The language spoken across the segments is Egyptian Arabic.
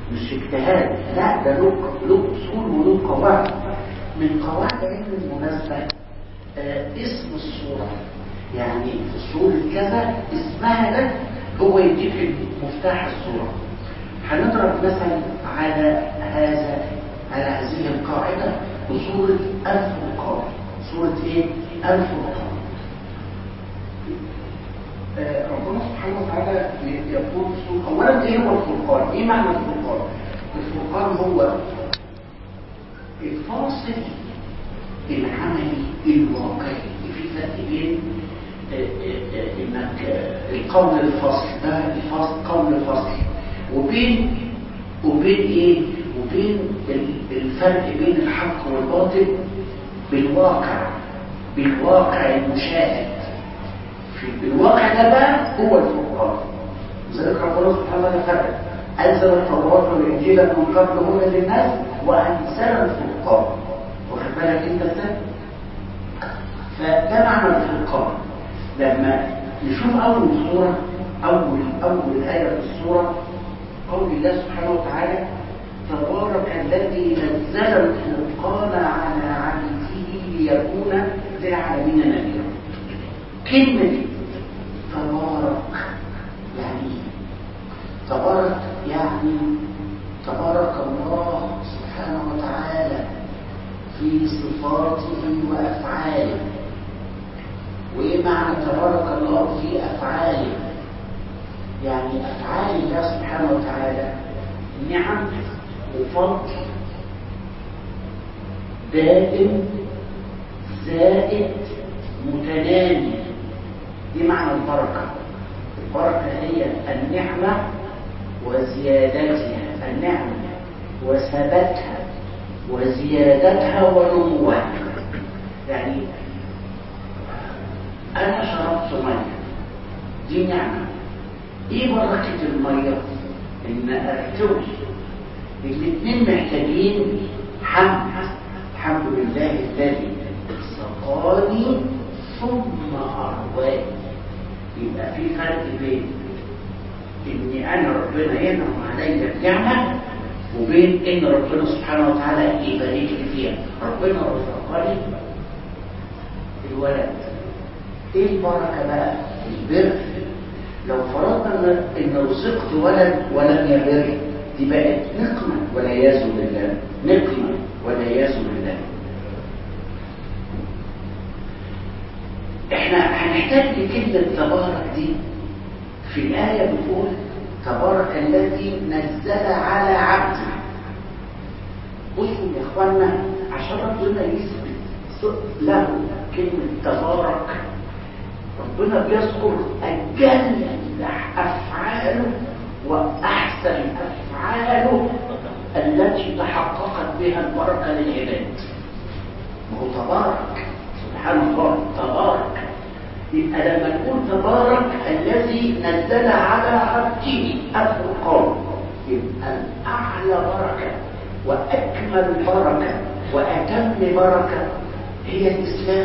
مش اجتهاد لا ده له له اصول وله قواعد من قواعد علم المناسبه آه اسم الصوره يعني في سوره كذا اسمها ده هو يديك مفتاح الصوره هنضرب مثلا على هذا على هذه القاعده بصوره الفرقان سوره ايه الفرقان آه ربنا سبحانه وتعالى يقول اولا ايه هو الفرقان ايه معنى الفرقان الفرقان هو الفاصل العملي الواقعي في فرق بين انك القول الفصل ده الفصل قول الفصل وبين وبين ايه وبين الفرق بين الحق والباطل بالواقع بالواقع المشاهد في الواقع ده بقى هو الفرقان لذلك ربنا سبحانه وتعالى فرق انزل التوراه والانجيل من قبل هدى للناس وانزل الفرقان واخد بالك انت ازاي فده معنى الفرقان لما نشوف اول صوره اول اول ايه في الصوره قول الله سبحانه وتعالى تبارك الذي نزل الفرقان على عبده ليكون للعالمين نذيرا كلمه تبارك يعني تبارك يعني تبارك الله سبحانه وتعالى في صفاته وافعاله وايه معنى تبارك الله في افعاله يعني افعال الله سبحانه وتعالى نعم وفضل دائم زائد متنامي دي معنى البركه البركه هي النعمه وزيادتها النعمه وثباتها وزيادتها ونموها يعني انا شربت ميه دي نعمه ايه بركه الميه ان ارتوي الاثنين محتاجين حمد الحمد لله الذي سقاني ثم ارواني يبقى في فرق بين ان انا ربنا ينعم عليا بنعمه وبين ان ربنا سبحانه وتعالى يبارك لي فيها ربنا رزقني الولد ايه البركه بقى البر لو فرضنا ان رزقت ولد ولم يبر دي بقت نقمه والعياذ بالله نقمه والعياذ بالله احنا هنحتاج لكلمه تبارك دي في الايه بتقول تبارك الذي نزل على عبده بصوا يا اخوانا عشان ربنا يثبت له كلمه تبارك ربنا بيذكر اجل افعاله واحسن افعاله التي تحققت بها البركه للعباد ما هو تبارك سبحان الله تبارك يبقى لما نقول تبارك الذي نزل على عبده الفرقان يبقى اعلى بركه واكمل بركه واتم بركه هي الاسلام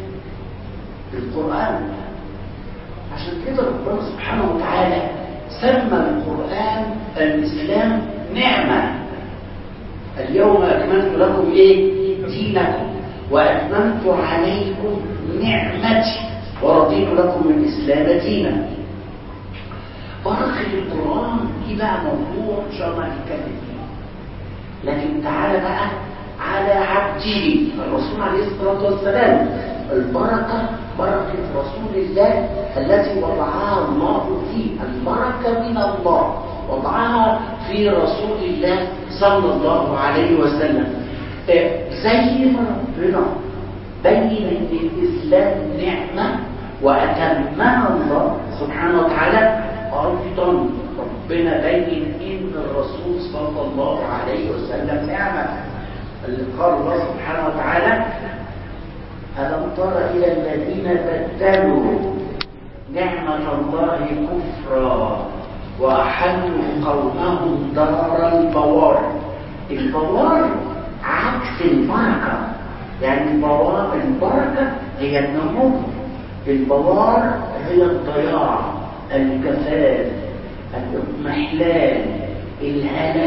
القران عشان كده ربنا سبحانه وتعالى سمى القران الاسلام نعمه اليوم اكملت لكم ايه دينكم واتممت عليكم نعمتي ورضيت لكم الاسلام دينا بركه القران دي بقى موضوع ان شاء الله هنتكلم فيه لكن تعالى بقى على عبده الرسول عليه الصلاه والسلام البركه بركه رسول الله التي وضعها الله فيه البركه من الله وضعها في رسول الله صلى الله عليه وسلم زي ما ربنا بين ان الاسلام نعمه واتمها الله سبحانه وتعالى ايضا ربنا بين ان الرسول صلى الله عليه وسلم نعمه اللي قال الله سبحانه وتعالى الم تر الى الذين بدلوا نعمه الله كفرا واحلوا قومهم دار البوار البوار عكس البركه يعني البوار البركه هي النمو البوار هي الضياع الكفاف الاضمحلال الهلاك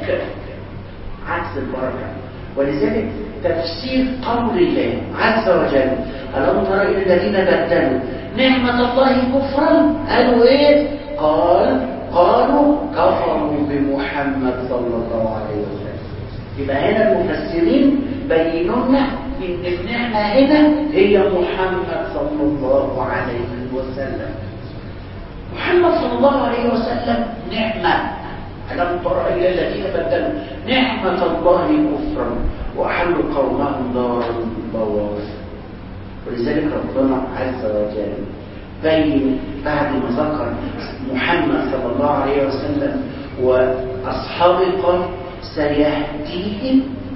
شرك عكس البركة ولذلك تفسير قول الله عز وجل ألم تر إلى الذين بدلوا نعمة الله كفرا قالوا إيه قال قالوا كفروا بمحمد صلى الله عليه وسلم يبقى هنا المفسرين بينوا لنا ان النعمه هنا هي محمد صلى الله عليه وسلم محمد صلى الله عليه وسلم نعمه ألم تر إلى الذين بدلوا نعمة الله كفرا وأحلوا قومهم دار البوار ولذلك ربنا عز وجل بين بعد ما ذكر محمد صلى الله عليه وسلم وأصحاب القرن سيهديهم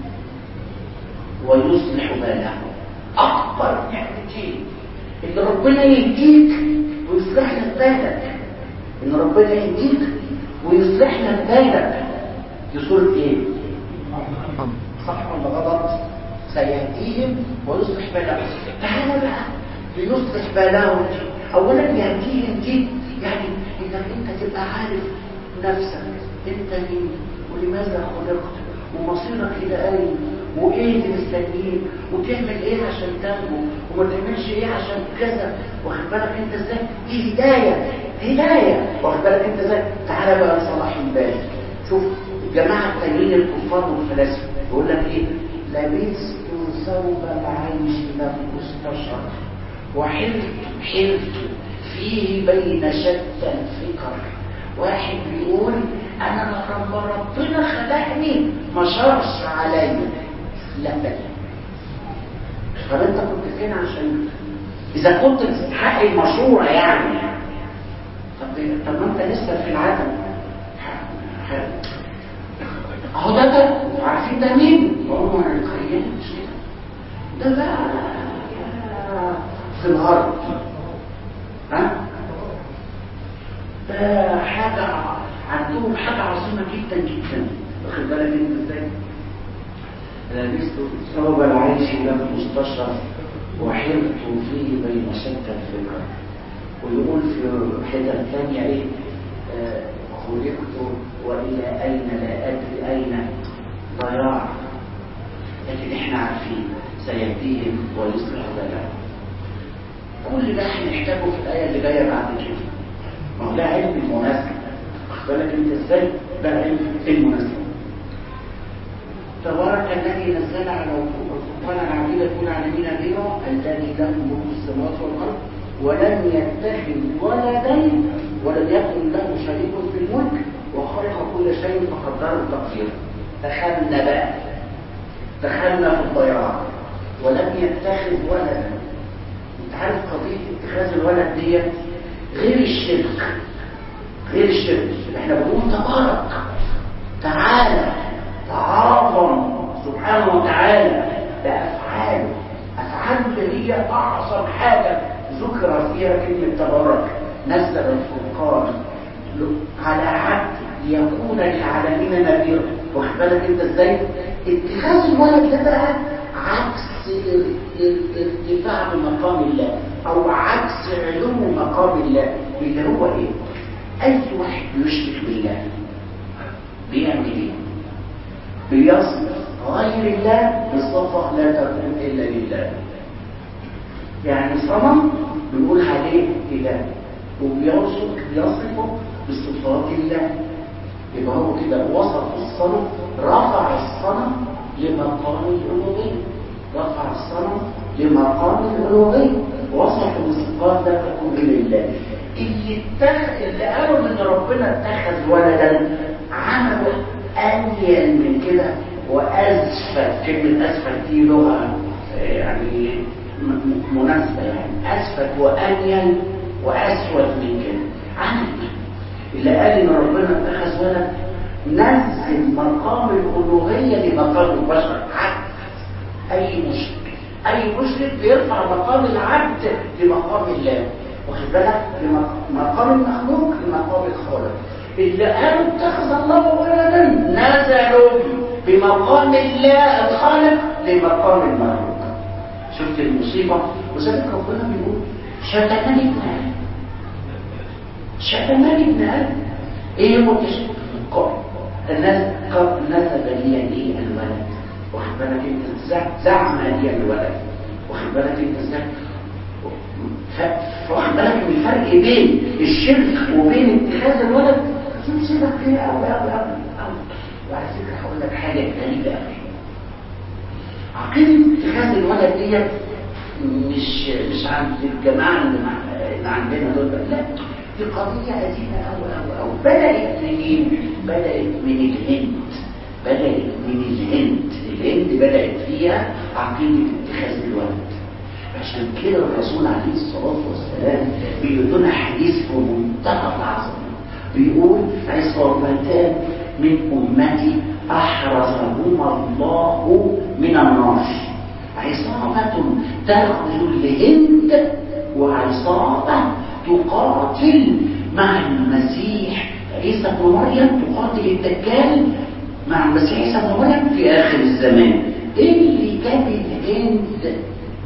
ويصلح بالهم أكبر نعمتين إن ربنا يهديك ويصلح لك بالك إن ربنا يهديك ويصلح لك بالك دي سورة إيه؟ صح ولا غلط؟ سيهديهم ويصلح بالهم تعالى بقى ليصلح بالهم اولا يهديهم دي يعني انك انت تبقى عارف نفسك انت مين ولماذا خلقت ومصيرك الى اين وايه اللي مستنيك وتعمل ايه عشان تنجو وما تعملش ايه عشان كذا واخد بالك انت ازاي دي هدايه هدايه واخد بالك انت ازاي تعالى بقى لصلاح البال شوف الجماعه التانيين الكفار والفلاسفه يقول لك ايه لبست ثوب العيش لم استشر وحلت حلت فيه بين شتى الفكر واحد بيقول انا لما ربنا خلقني ما شرش عليا لا بل طب انت كنت فين عشان اذا كنت تستحق المشوره يعني طب طب ما انت لسه في العدم اهو ده ده عارفين ده مين؟ هو الخيال مش كده ده بقى في الغرب ها ده حاجة عندهم حاجة عظيمة جدا جدا واخد بالك انت ازاي لبست ثوب العيش لم مستشرف وحرت فيه بين شتى الفكر ويقول في حتة ثانية ايه آه خلقت والى اين لا ادري اين ضياع لكن احنا عارفين سيهديهم ويصلح بالهم كل ده هنحتاجه في الآية اللي جاية بعد كده ما هو ده علم المناسبة واخد بالك انت ازاي ده علم المناسبة تبارك الذي نزل على القرآن العظيم يكون على مين نذيرا الذي له ملك السماوات والأرض ولم يتخذ ولدا ولم يكن له شريك في الملك وخلق كل شيء فقدره تقديرا دخلنا بقى دخلنا في الضياع ولم يتخذ ولدا انت عارف قضيه اتخاذ الولد ديت غير الشرك غير الشرك احنا بنقول تبارك تعالى تعاظم سبحانه وتعالى بافعاله افعاله اللي هي اعظم حاجه ذكر فيها كلمه تبارك نزل الفرقان على عبد ليكون للعالمين نذيرا واخد بالك انت ازاي اتخاذ الولد ده بقى عكس ارتفاع بمقام الله او عكس علو مقام الله اللي هو ايه اي واحد يشرك بالله بيعمل ايه بيصف غير الله بصفة لا تكون الا لله يعني صنم بنقول عليه اله وبيوصف بيصفه بصفات الله يبقى هو كده وصف الصنم رفع الصنم لمقام الالوهيه رفع الصنم لمقام الالوهيه وصف الصفات لا تكون الا لله اللي اتخذ اللي قالوا ان ربنا اتخذ ولدا عملوا انيل من كده وازفت كلمه ازفت دي لغه يعني مناسبه يعني اسفت وانيل واسود من كده عمل اللي قال ان ربنا اتخذ ولد نزل مقام الالوهيه لمقام البشر عكس اي مشرك اي مشرك بيرفع مقام العبد لمقام الله واخد بالك مقام المخلوق لمقام الخالق اللي قالوا اتخذ الله ولدا نزلوا بمقام الله الخالق لمقام المخلوق شفت المصيبه وذلك ربنا بيقول شتمني ابن ادم شتمني ابن ادم ايه هو الناس نسب لي لي الولد واخد بالك انت زعم لي الولد واخد بالك انت ازاي واخد بالك من الفرق بين الشرك وبين اتخاذ الولد شوف سيبك كده قوي قوي قوي وعلى فكره هقول لك حاجه غريبه قوي عقيده اتخاذ الولد ديت مش مش عند الجماعه اللي, اللي عندنا دول لا دي قضيه قديمه قوي قوي قوي بدات منين بدات من الهند بدات من الهند الهند بدات فيها عقيده اتخاذ الولد عشان كده الرسول عليه الصلاة والسلام بيقول لنا حديث في منتهى العظمة بيقول عصابتان من أمتي أحرزهما الله من النار عصابة تأخذ الهند وعصابة تقاتل مع المسيح عيسى بن مريم تقاتل الدجال مع المسيح عيسى بن مريم في آخر الزمان إيه اللي جاب الهند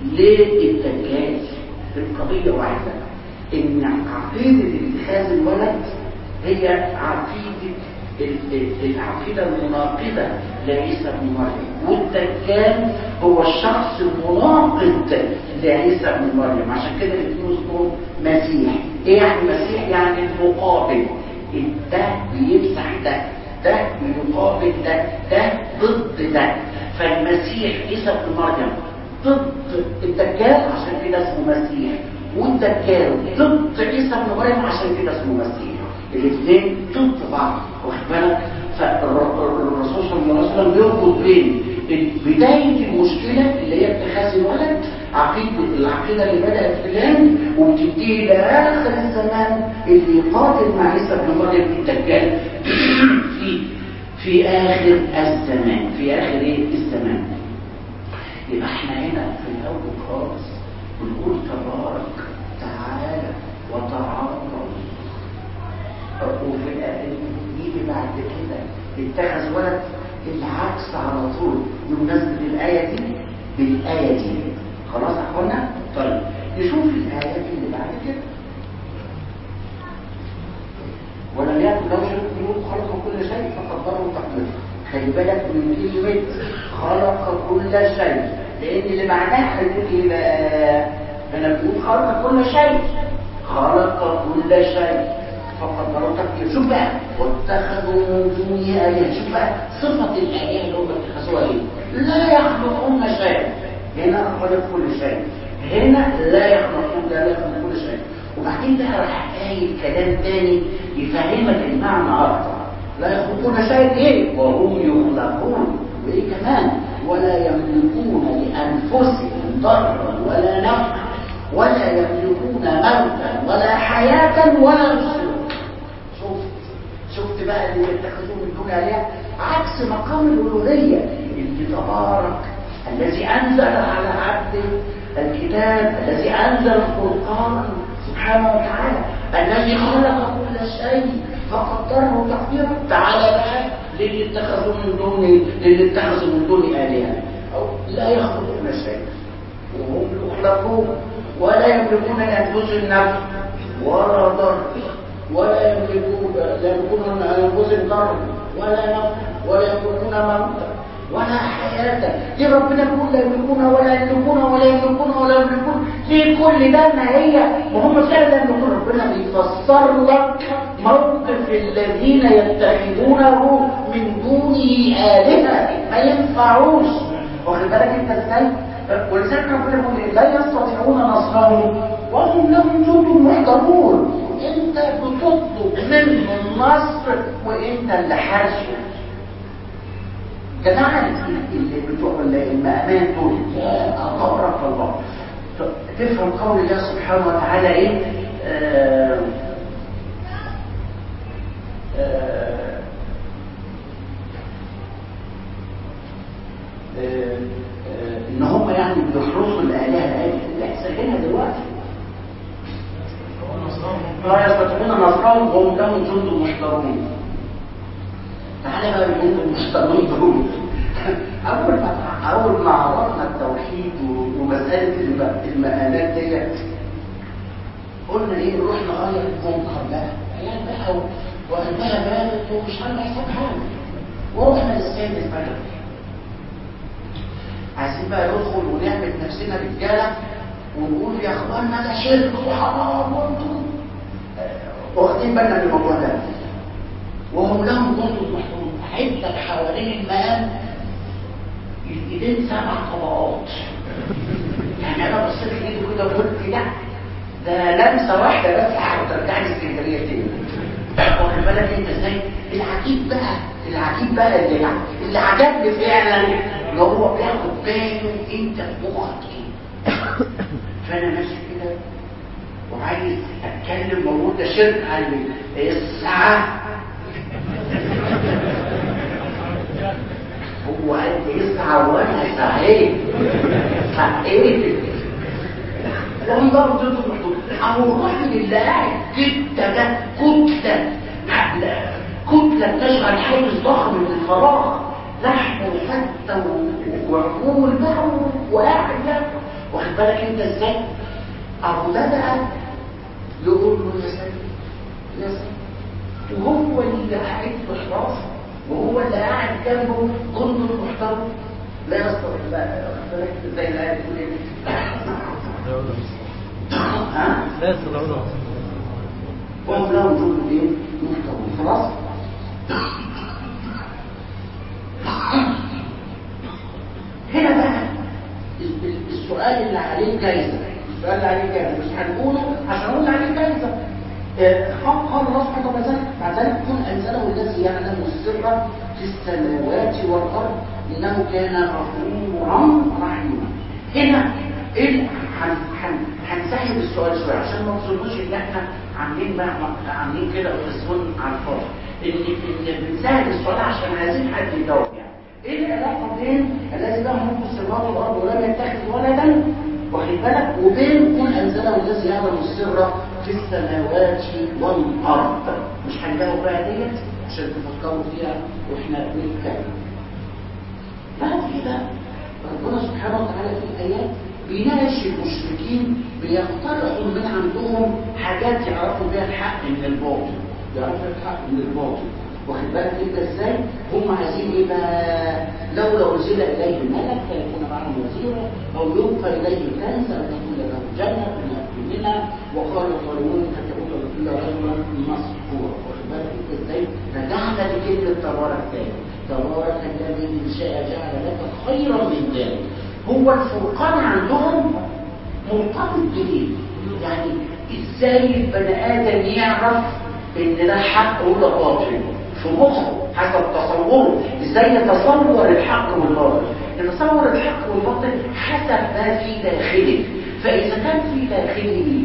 للدجال القضية واحدة ان عقيدة اتخاذ الولد هي عقيدة العقيدة المناقضة لعيسى بن مريم والدجال هو الشخص المناقض لعيسى بن مريم عشان كده الاثنين اسمهم مسيح ايه يعني مسيح يعني المقابل ده بيمسح ده ده بيقابل ده ده ضد ده فالمسيح عيسى بن مريم ضد الدجال عشان كده اسمه مسيح والدجال ضد عيسى بن مريم عشان كده اسمه مسيح الاثنين ضد بعض واخد بالك فالرسول صلى الله عليه وسلم بيربط بين بدايه المشكله اللي هي اتخاذ الولد عقيده العقيده اللي بدات في الهند وبتنتهي لاخر الزمان اللي يقاتل مع عيسى بن مريم الدجال في في اخر الزمان في اخر ايه الزمان يبقى احنا هنا في الاول خالص بنقول تبارك تعالى وتعالى وفي يجي بعد كده اتخذ ولد العكس على طول بمناسبة الآية دي بالآية دي خلاص أخوانا؟ طيب نشوف الآيات اللي بعد كده ولم يكن له شرك منه خلق كل شيء فقدره تقديره خلي بالك من كلمة خلق كل شيء لأن اللي معناها هنقول إيه بقى؟ أنا بقول خلق كل شيء خلق كل شيء فقدروا تقدير شوف بقى واتخذوا من دونه آلهة شوف بقى صفة الآلهة اللي هم اتخذوها إيه؟ لا يخلقون شيء هنا خلق كل شيء هنا لا يخلقون لا يخلق كل شيء وبعدين بقى راح قايل كلام تاني يفهمك المعنى أكتر لا يخلقون شيء ايه وهم يخلقون وايه كمان ولا يملكون لانفسهم ضرا ولا نفعا ولا يملكون موتا ولا حياه ولا نشورا شفت شفت بقى اللي يتخذوه من دون الهه عكس مقام الالوهيه اللي تبارك الذي انزل على عبده الكتاب الذي انزل القران سبحانه وتعالى الذي خلق كل شيء فقدره تقديرا تعالى بقى للي اتخذوا من دون للي اتخذوا من دون آلهة أو لا يخلقون شيء وهم يخلقون ولا يملكون لأنفسهم نفع ولا ضر ولا يملكون لا يملكون لأنفسهم ضر ولا نفع ولا يملكون موتا ولا حياة دي ربنا بيقول لا يملكون ولا يملكون ولا يملكون ولا يملكون ليه كل ده ما هي وهم فعلا يملكون ربنا بيفسر لك موقف الذين يتخذونه من دونه آلهة ما ينفعوش واخد بالك انت ازاي؟ ولذلك ربنا بيقول لا يستطيعون نصرهم وهم لهم جند محضرون انت بتطلب منه النصر وانت اللي حاشر جماعة اللي بتوع المأمان دول أطارك الله تفهم قول الله سبحانه وتعالى إيه آه آه آه إن هم يعني بيحرصوا الآلهة اللي هيسجلها دلوقتي لا يستطيعون نصرهم وهم لهم جند محضرون تعالى بقى الجند المحترمين دول اول ما اول ما عرفنا التوحيد ومساله المآلات ديت قلنا ايه نروح نغير المنكر بقى عيال بقى وقلبها بارد ومش عامله حساب حاجه ورحنا سيد البلد عايزين بقى ندخل ونعمل نفسنا رجاله ونقول يا اخوانا ده شرك وحرام وانتم واخدين بالنا من الموضوع ده وهم لهم جند محتوم عدة حوالين المقام الايدين سبع طبقات يعني انا بصيت لايده كده وقلت لا ده لمسه واحده بس هترجعني اسكندريه تاني واخد بالك انت ازاي العجيب بقى العجيب بقى اللي اللي عجبني فعلا ان هو بياخد باله انت في مخك ايه فانا ماشي كده وعايز اتكلم موجود ده شرك قلبي الساعه هو قال لي اسعى وانا سعيد سعيد لهم ضرب ضد المحدود او الرجل اللي قاعد كتله ده كتله كتله تشغل حيز ضخم من الفراغ لحم وفته وعقول بقى وقاعد ده واخد بالك انت ازاي ابو ده بقى يقول له يا سيد يا سيد وهو اللي قاعد في حراسه وهو اللي قاعد جنبه جند محترم لا يستطيع لا زي ما يقول ها لا يستطيعون وهم لهم جند ايه محترم خلاص هنا بقى السؤال اللي عليه جايزه السؤال اللي عليه جايزه مش هنقوله عشان اقول عليه جايزه قال الله سبحانه وتعالى مع ذلك كن انزله الذي يعلم السر في السماوات والارض انه كان غفورا رحيما هنا ايه هنسحب السؤال شويه عشان ما تظنوش ان احنا عاملين بقى عاملين كده قسمون على الفاضي ان ان بنسهل السؤال عشان عايزين حد يجاوب يعني ايه العلاقه بين الذي له ملك السماوات والارض ولم يتخذ ولدا واخد بالك وبين كن انزله الذي يعلم السر في السماوات والارض مش هنجاوب بقى ديت عشان تفكروا فيها واحنا بنتكلم بعد كده ربنا سبحانه وتعالى في الايات بيناقش المشركين بيقترحوا من عندهم حاجات يعرفوا بيها الحق من الباطل يعرفوا الحق من الباطل واخد بالك انت ازاي هم عايزين ايه بقى لولا انزل اليه ملك فيكون معه وزيرا او يلقى اليه كنز او تكون له جنه من منها وقال الظالمون كتبوا الا رجلا مسحورا واخد بالك انت ازاي رجعنا لكلمه تبارك تاني تبارك الذي ان شاء جعل لك خيرا من ذلك هو الفرقان عندهم مرتبط بايه يعني ازاي البني ادم يعرف ان ده حق ولا باطل في مخه حسب تصوره ازاي يتصور الحق والباطل يتصور الحق والباطل حسب ما في داخله فاذا كان في داخله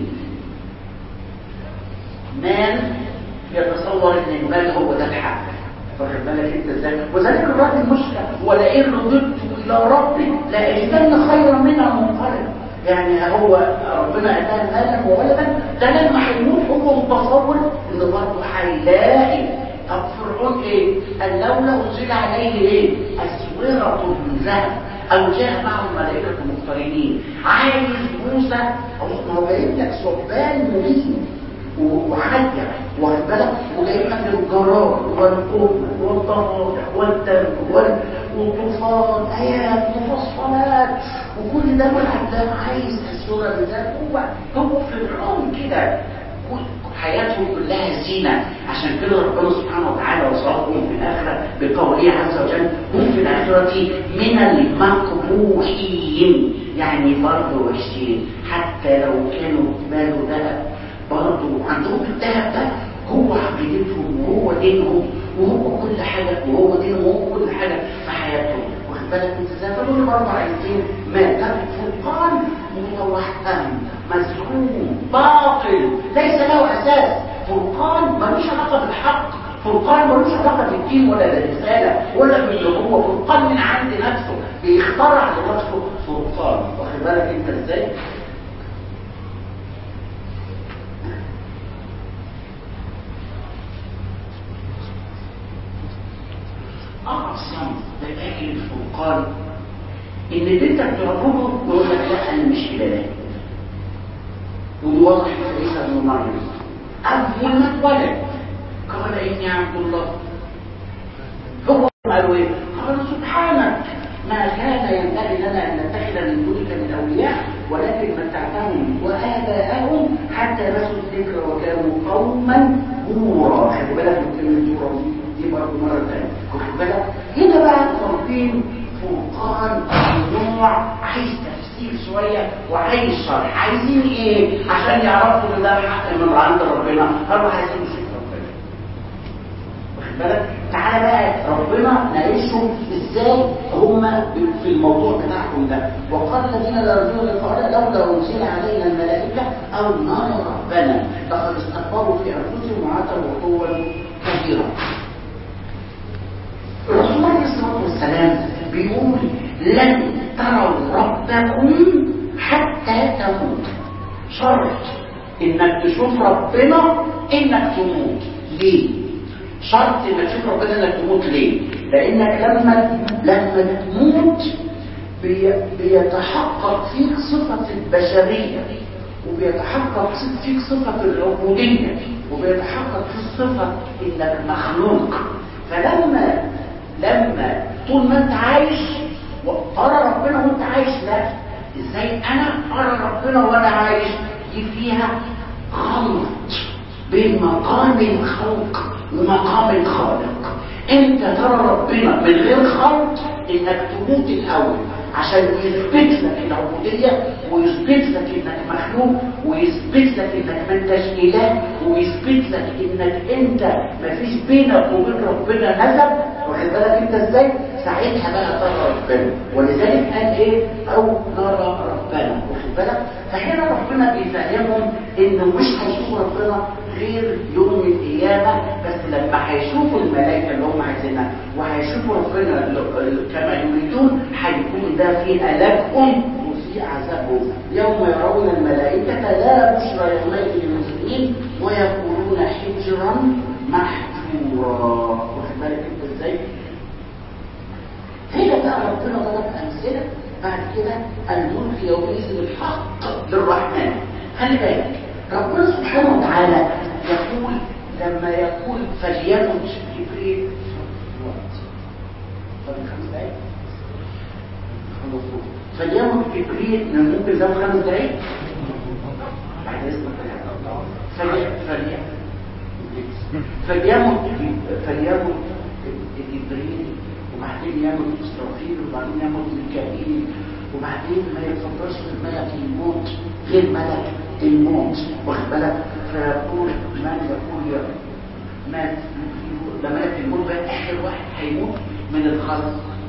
مال يتصور ان المال هو ده الحق واخد بالك انت ازاي وذلك الراجل المشكله ولئن رددت الى ربي لاجدن خيرا منها منقلبا يعني هو ربنا اتاه مالا وولدا ده لما هيموت هو متصور ان برضه هيلاقي طب فرعون ايه؟ قال لولا انزل عليه ايه؟ اسوره من ذهب او جاء معه الملائكه مقترنين عايز موسى ما هو جايب لك ثعبان مبين وعجب واخد بالك وجايب لك الجرار والقوم والضفادع والدم والطوفان ايات مفصلات وكل ده والعذاب عايز الصوره بذات هو هو فرعون كده حياته كلها زينة عشان كده ربنا سبحانه وتعالى وصفهم في الآخرة بقوله عز وجل هم في الآخرة من المقبوحين يعني برضه وحشين حتى لو كانوا ماله ذهب برضه عندهم الذهب ده هو عقيدتهم وهو دينهم وهو كل حاجة وهو دينهم وهو كل حاجة في حياتهم واخد بالك انت ازاي فدول برضه عايزين ما ده فرقان متوهم مزعوم باطل ليس له اساس فرقان ملوش علاقه بالحق فرقان ملوش علاقه بالدين ولا بالرساله ولا بالنبوه فرقان من عند نفسه بيخترع لنفسه فرقان واخد بالك انت ازاي اعظم دلائل الفرقان ان اللي انت بتعبده يقول لك لا انا مش اله وواضح في عيسى بن مريم اول ما اتولد قال اني عبد الله هو قالوا ايه قال طورا خلي بالك من كلمه طورا دي دي برضه مره ثانيه خد بالك هنا بقى طالبين فرقان نوع عايز تفسير شويه وعايز شرح عايزين ايه عشان يعرفوا ان ده حق من عند ربنا قالوا عايزين نشوف ربنا واخد بالك تعالى بقى ربنا ناقشهم ازاي هم في الموضوع بتاعهم ده وقال الذين لا يرجون لقاءنا لولا انزل علينا الملائكه او نرى ربنا لقد استكبروا في انفسهم وعتوا عتوا كثيرا الرسول عليه الصلاه والسلام بيقول لن تروا ربكم حتى تموت شرط انك تشوف ربنا انك تموت ليه شرط انك تشوف ربنا انك تموت ليه لانك لما لما تموت بي بيتحقق فيك صفة البشرية وبيتحقق فيك صفة العبودية وبيتحقق فيك صفة انك مخلوق فلما لما طول ما انت عايش ترى ربنا وانت عايش لا ازاي انا ارى ربنا وانا عايش دي فيها خلط بين مقام الخلق ومقام الخالق انت ترى ربنا من غير خلط انك تموت الاول عشان يثبت لك العبودية ويثبت لك انك مخلوق ويثبت لك انك ما انتش اله ويثبت لك انك انت مفيش بينك وبين ربنا نسب واخد بالك انت ازاي ساعتها بقى ترى ربنا ولذلك قال ايه او نرى ربنا واخد بالك فهنا ربنا بيفهمهم انه مش هيشوفوا ربنا غير يوم القيامه بس لما هيشوفوا الملائكه اللي هم عايزينها وهيشوفوا ربنا كما يريدون هيكون ده في الامهم وفي عذابهم يوم يرون الملائكه لا بشرى يومئذ للمسلمين ويقولون حجرا محجورا واخد بالك انت ازاي هنا بقى ربنا ضرب امثله بعد كده الملك يومئذ الحق للرحمن خلي بالك ربنا سبحانه وتعالى يقول لما يقول فليكن جبريل فليكن جبريل ممكن ده خمس دقايق بعد اذنك فليكن فليكن فليكن جبريل وبعدين يعمل اسرافيل وبعدين يعمل ميكائيل وبعدين ما يتفضلش في ملك الموت غير ملك الموت واخد بالك فيقول من يقول يا مات ده ملك الموت بقى اخر واحد هيموت من الخلق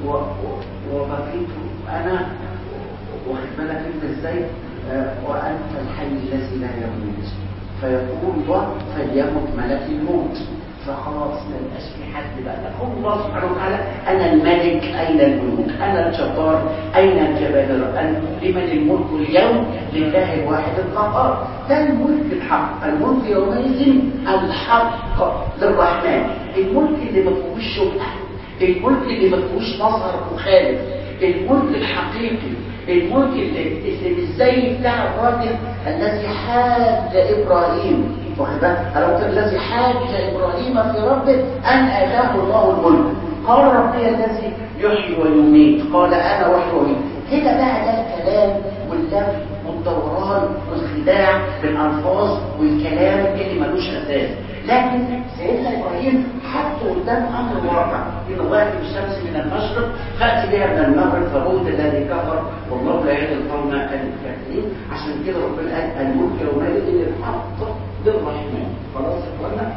وبقيت انا واخد بالك انت ازاي آه وانت الحي الذي لا يموت فيقول فليمت ملك الموت فخلاص ما يبقاش في حد بقى يقول الله سبحانه وتعالى انا الملك اين الملوك انا الجبار اين الجبابره لمن الملك اليوم لله الواحد القهار ده الملك الحق الملك يومئذ الحق للرحمن الملك اللي ما فيهوش شبهه الملك اللي ما فيهوش مظهر مخالف الملك الحقيقي الملك اللي, اللي مش زي بتاع الراجل الذي حاج ابراهيم واخد بالك الذي حاج ابراهيم في ربه ان اتاه الله الملك قال ربي الذي يحيي ويميت قال انا احيي ويميت هنا بقى ده الكلام واللف والدوران والخداع بالالفاظ والكلام اللي ملوش اساس لكن سيدنا ابراهيم حطه قدام امر واقع ان الله الشمس من المشرق فاتي بها من المغرب فبوت الذي كفر والله لا يهدي القوم الكافرين عشان كده ربنا قال الملك يومئذ الحق للرحمن خلاص يا اخوانا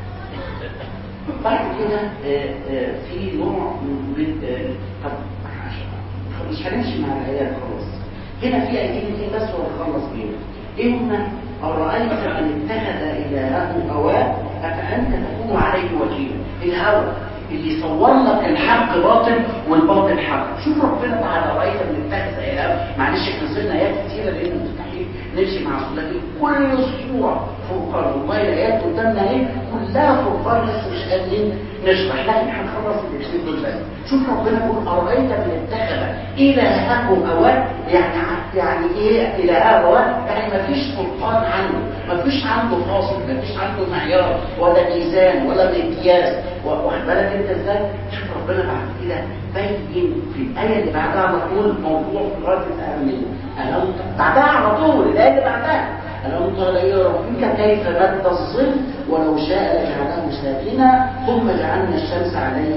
بعد كده في نوع من طب مش هنمشي مع الايات خلاص هنا في ايتين اثنين بس ونخلص بيهم ايه هما أرأيت من اتخذ إلهه هواه أفأنت تكون عليه وكيلا الهوى اللي يصور لك الحق باطل والباطل حق شوف ربنا تعالى رأيت من اتخذ إلهه معلش احنا صرنا آيات كتيرة لأن مستحيل نمشي مع لكن كل الصورة فرقان والله الآيات قدامنا ايه كلها فرقان بس مش قادرين نشرح لكن هنخلص الاثنين دول بس شوف ربنا يقول أرأيت من اتخذ إلهه هواه يعني يعني ايه إلهه هواه يعني ما فيش فرقان عنه ما فيش عنده فاصل ما فيش عنده معيار ولا ميزان ولا مقياس واخد بالك انت ازاي شوف ربنا بعد كده بين في الآية اللي بعدها على طول موضوع غاية الأهمية ألم بعدها على طول الآية اللي بعدها ألم تر إلى ربك كيف مد الظل ولو شاء لجعله ساكنا ثم جعلنا الشمس عليه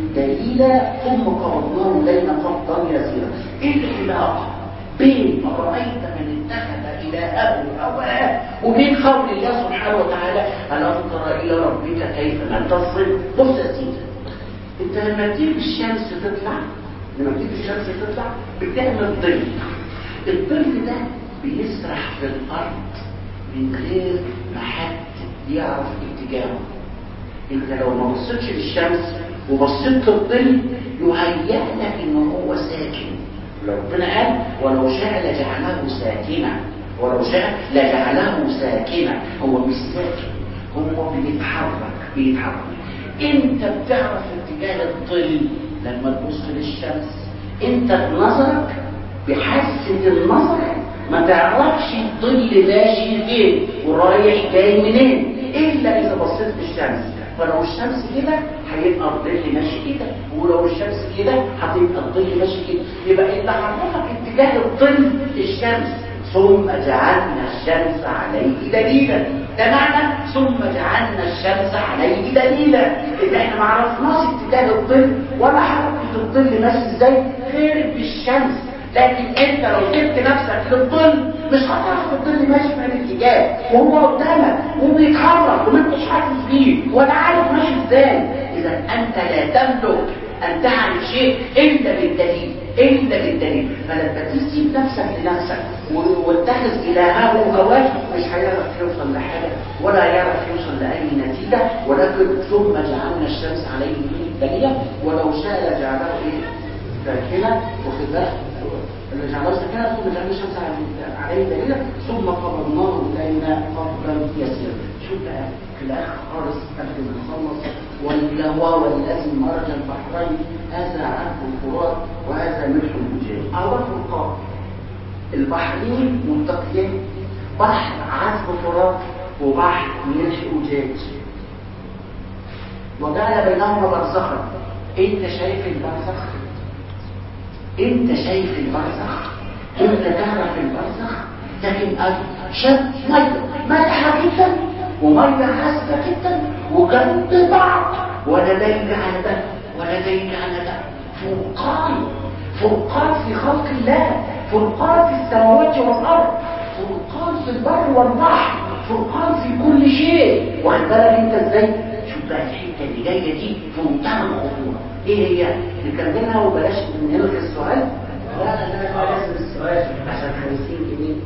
دليلا ثم قرضناه ليلا قبضا يسيرا إيه العلاقة بين رأيت من اتخذ إلهه هواه وبين قول الله سبحانه وتعالى ألم تر إلى ربك كيف مد الظل بص يا سيدي انت لما تيجي الشمس تطلع لما تيجي الشمس تطلع بتعمل ظل الظل ده بيسرح في الارض من غير ما حد يعرف اتجاهه انت لو ما بصيتش للشمس وبصيت للظل يهيأ لك ان هو ساكن لو ربنا قال ولو شاء لجعله ساكنا ولو شاء لجعله ساكنا هو مش ساكن هو بيتحرك بيتحرك انت بتعرف اتجاه الظل لما تبص للشمس انت بنظرك بحاسه النظر ما تعرفش الظل ماشي فين ورايح جاي منين الا اذا بصيت للشمس فلو الشمس كده هيبقى الظل ماشي كده ولو الشمس كده هتبقى الظل ماشي كده يبقى اللي عرفك اتجاه الظل الشمس ثم جعلنا الشمس عليه دليلا ده معنى ثم جعلنا الشمس عليه دليلا ان احنا ما عرفناش اتجاه الظل ولا حركه الظل ماشي ازاي غير بالشمس لكن انت لو جبت نفسك للظل مش هتعرف الظل ماشي في الاتجاه وهو قدامك وبيتحرك وما انتش حاسس بيه ولا عارف ماشي ازاي اذا انت لا تملك ان تعرف شيء الا بالدليل الا بالدليل فلما تسيب نفسك لنفسك واتخذ الهه هواك مش هيعرف يوصل لحاجه ولا يعرف يوصل لاي نتيجه ولكن ثم جعلنا الشمس عليه دليلا ولو شاء لجعله ايه ساكنه وفي بالك اللي جعله ساكنه ثم جعلنا الشمس عليه دليلا ثم قبضناه الينا قبضا يسيرا شوف بقى في الاخر خالص قبل ما نخلص واللهو والذي مرج البحرين هذا عذب الفرات وهذا ملح الوجاه او الفرقان البحرين ملتقيين بحر عذب فرات وبحر ملح وجاج وجعل بينهما برزخا انت شايف البرزخ انت شايف البرزخ انت تعرف البرزخ لكن شد ميه مالحه جدا وميه حاسه جدا وجنب بعض ولا دين على ده ولا دين على ده فرقان فرقان في خلق الله فرقان في السماوات والارض فرقان في البر والبحر فرقان في كل شيء واخد بالك انت ازاي شوف بقى الحته اللي جايه دي في منتهى الخطوره ايه هي نكملها وبلاش نلغي السؤال لا لا لا لازم السؤال عشان 50 جنيه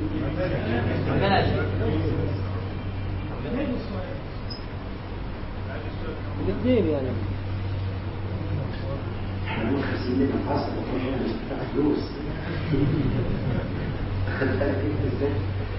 الاثنين يعني احنا نقول 50 جنيه فاصل وكل هنا مش بتاع فلوس خد بالك انت ازاي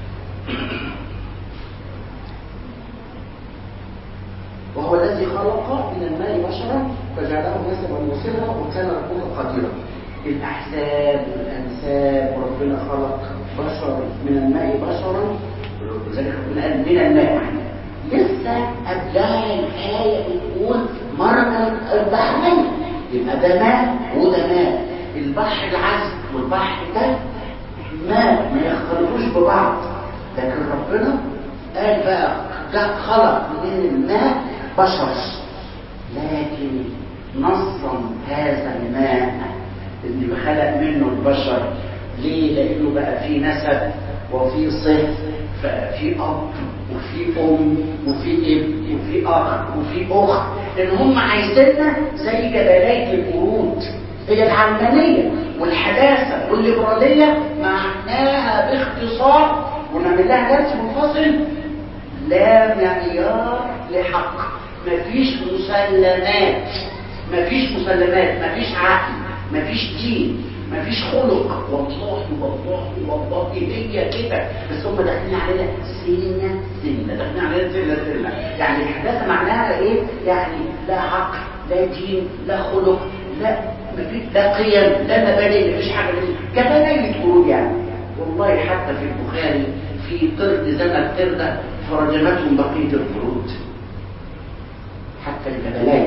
وهو الذي خلق من الماء بشرا فجعله نسبا وصلا وكان ربك قديرا الاحساب والانساب وربنا خلق بشر من الماء بشرا ولذلك ربنا قال من الماء لسه قبلها الآية بتقول مرة البحرين يبقى ده ماء وده ماء البحر العذب والبحر ده ماء ما يختلطوش ببعض لكن ربنا قال بقى ده خلق من الماء بشر لكن نظم هذا الماء اللي خلق منه البشر ليه لانه بقى فيه نسب وفي صهر بقى في اب وفي ام وفي ابن وفي اخ وفي اخت لان هم عايزيننا زي جبلايه القرود هي العلمانيه والحداثه والليبراليه معناها باختصار ونعمل لها درس منفصل لا معيار لحق مفيش مسلمات مفيش مسلمات مفيش عقل مفيش دين مفيش خلق والله والله والله هي كده بس هم داخلين علينا سنة سنة داخلين علينا سنة سنة يعني الحداثة معناها ايه؟ يعني لا عقل لا دين لا خلق لا مفيش لا قيم لا مبادئ مفيش حاجة كبناية قرود يعني والله حتى في البخاري في قرد زمن قردة فرجمتهم بقية القرود حتى الجبلاين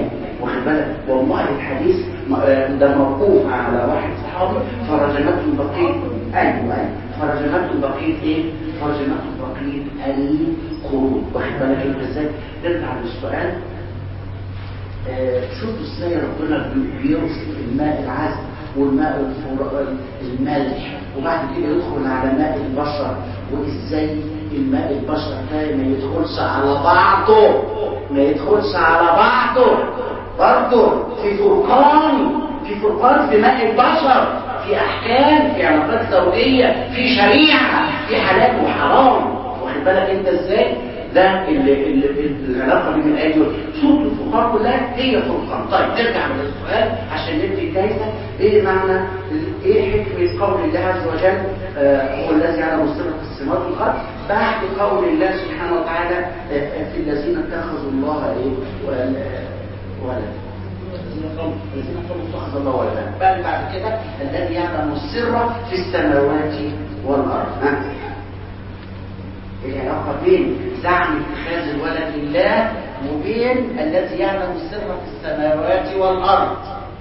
واخد بالك والله الحديث ده موقوف على واحد صحابي فرجمته بقيه ايوه ايوه فرجمته بقيه ايه فرجمته بقيه القرون واخد بالك انت ازاي نرجع للسؤال آه شوفوا ازاي ربنا بيرسل الماء العذب والماء المالح وبعد كده يدخل على ماء البشر وازاي الماء البشر ده ما يدخلش على بعضه ما يدخلش على بعضه برضه في فرقان في فرقان في ماء البشر في احكام في علاقات زوجيه في شريعه في حلال وحرام واخد بالك انت ازاي ده العلاقه بين الايه دول صوت الفقهاء كلها هي فرقان طيب نرجع للسؤال عشان ندي الجايزه ايه معنى ايه حكمه قول الله عز وجل هو الذي يعلم السر في السماوات والارض بعد قول الله سبحانه وتعالى آه في الذين اتخذوا الله ايه ولدا الذين قالوا اتخذ الله ولدا بعد بعد كده الذي يعلم السر في السماوات والارض ها العلاقة بين زعم اتخاذ الولد لله وبين الذي يعلم السر في السماوات والأرض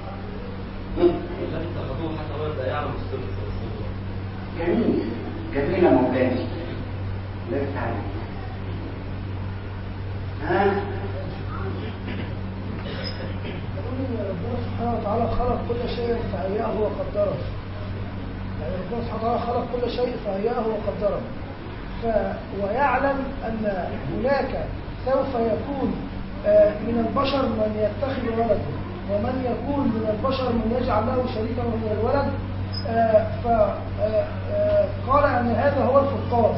جميل جميل يا مولانا لا تعلم ها ربنا سبحانه وتعالى خلق كل شيء فهيأه وقدره يعني ربنا سبحانه وتعالى خلق كل شيء فهيأه وقدره ف... ويعلم أن هناك سوف يكون من البشر من يتخذ ولدا ومن يكون من البشر من يجعل له شريكا من الولد فقال أن هذا هو الفرقان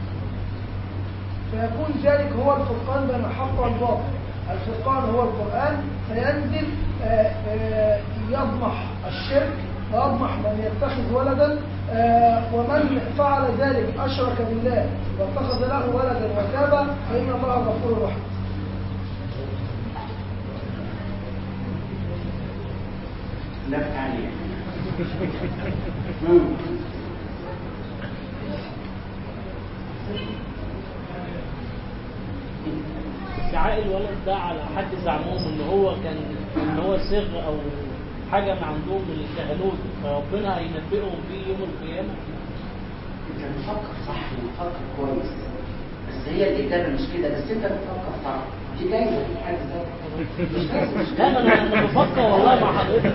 فيكون ذلك هو الفرقان بين الحق والباطل الفرقان هو القرآن فينزل يضمح الشرك ويضمح من يتخذ ولدا ومن فعل ذلك أشرك بالله واتخذ له ولدا وتاب فإن الله غفور رحيم لا تعليق ادعاء الولد ده على حد زعمهم ان هو كان ان هو سر او حاجه من عندهم من الكهنوت فربنا هينبئهم بيه يوم القيامه انت بتفكر صح بتفكر كويس بس هي الاجابه مش كده بس انت بتفكر صح دي جايزه في حد ذاتها مش جايزه مش لا ما انا انا بفكر والله مع حضرتك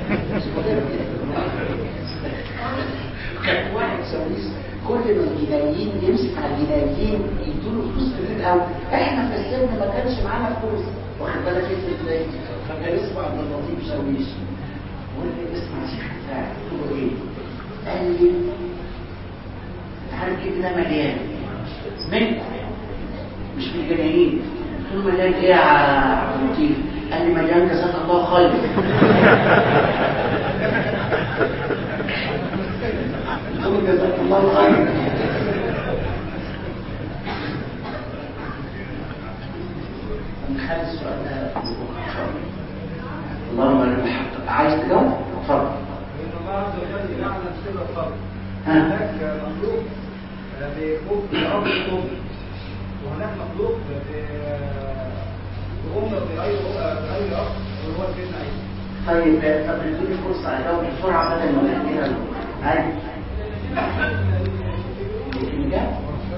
كان واحد سويس كل ما الجنايين يمسك على الجنايين يدوله فلوس في الأول احنا في السن ما كانش معانا فلوس واخد بالك انت ازاي فكان اسمه عبد اللطيف شويش وقال لي اسمع يا شيخ بتاعي قلت له ايه قال لي انت عارف كده ده مليان منكم مش من الجنايين قلت له مليان ايه يا عبد اللطيف قال لي مليان جزاك الله خير قلت له جزاك الله خير نخلي السؤال ده ان شاء الله اللهم لك الحق عايز تجاوب اتفضل إن الله عز وجل يعلم سر الخلق ها. هناك مخلوق بأب بأب الأم وهناك مخلوق بأم بغير بغير أب وهو سيدنا عيسى طيب طب ادوني فرصه اجاوب بسرعه بدل ما نحكيها له ايوه الإجابة؟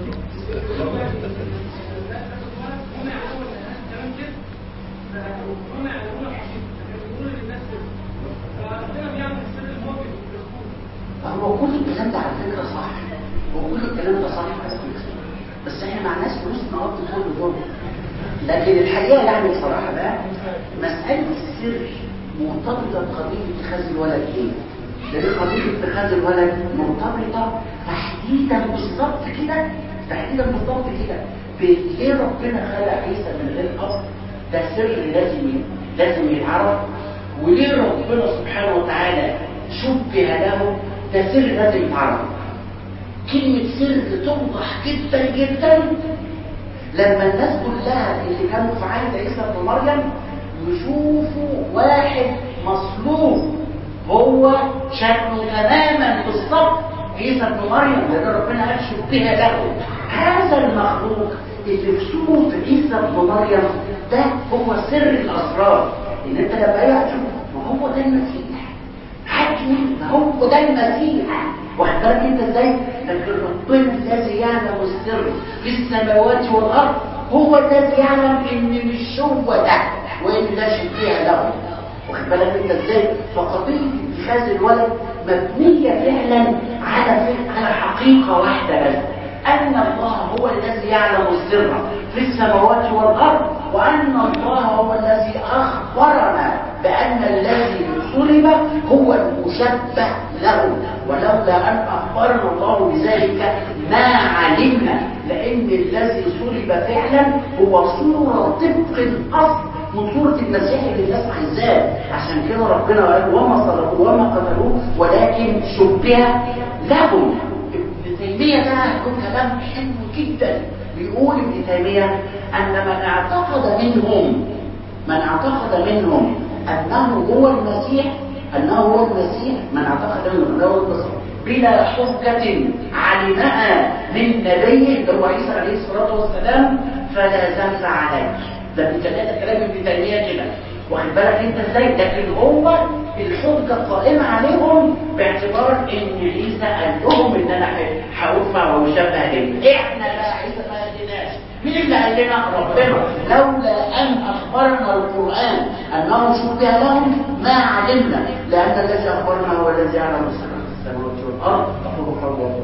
هو كل الكلام ده على فكرة صح هو كل الكلام ده صح على فكرة بس احنا معناش فلوس نغطي كل دول لكن الحقيقة يعني بصراحة بقى مسألة السر مرتبطة بقضية اتخاذ الولد ايه؟ لأن قضية اتخاذ الولد مرتبطة تحديدا بالظبط كده تحديدا بالظبط كده بليه ربنا خلق عيسى من غير أب ده سر لازم لازم يتعرف وليه ربنا سبحانه وتعالى شبه له ده سر لازم يتعرف كلمة سر توضح جدا جدا لما الناس كلها اللي كانوا في عهد عيسى ابن مريم يشوفوا واحد مصلوب هو شكله تماما بالظبط عيسى ابن مريم لان ربنا قال شبه له هذا المخلوق اللي في صوره عيسى ابن مريم ده هو سر الاسرار ان انت لما يأتي ما هو ده المسيح حكي ما هو ده المسيح واخد بالك انت ازاي لكن ربنا الذي يعلم السر في السماوات والارض هو الذي يعلم ان مش هو ده وان ده شبيه له واخد بالك انت ازاي فقضيه اتخاذ الولد مبنيه فعلا على فعل على حقيقه واحده بس ان الله هو الذي يعلم السر في السماوات والارض وان الله هو الذي اخبرنا بان الذي صلب هو المشبه له ولولا ان اخبرنا الله بذلك ما علمنا لان الذي صلب فعلا هو صوره طبق الاصل من صورة المسيح اللي الناس عايزاه عشان كده ربنا قال وما صلبوه وما قتلوه ولكن شبه لهم ابن تيمية ده له كلام حلو جدا بيقول ابن تيمية أن من اعتقد منهم من اعتقد منهم أنه هو المسيح أنه هو المسيح من اعتقد منهم أنه هو المسيح بلا حجة علمها من نبيه اللي هو عيسى عليه الصلاة والسلام فلا ذنب عليه ده ابن تيمية كلام ابن تيمية كده واخد بالك انت ازاي لكن هو الحجه قائمه عليهم باعتبار ان عيسى قال لهم ان انا هرفع وشبه ابن احنا لا عيسى ما قالناش مين اللي قال لنا ربنا لولا ان اخبرنا القران انه شبه لهم ما علمنا لان الذي اخبرنا هو الذي يعلم السماوات والارض تقول قول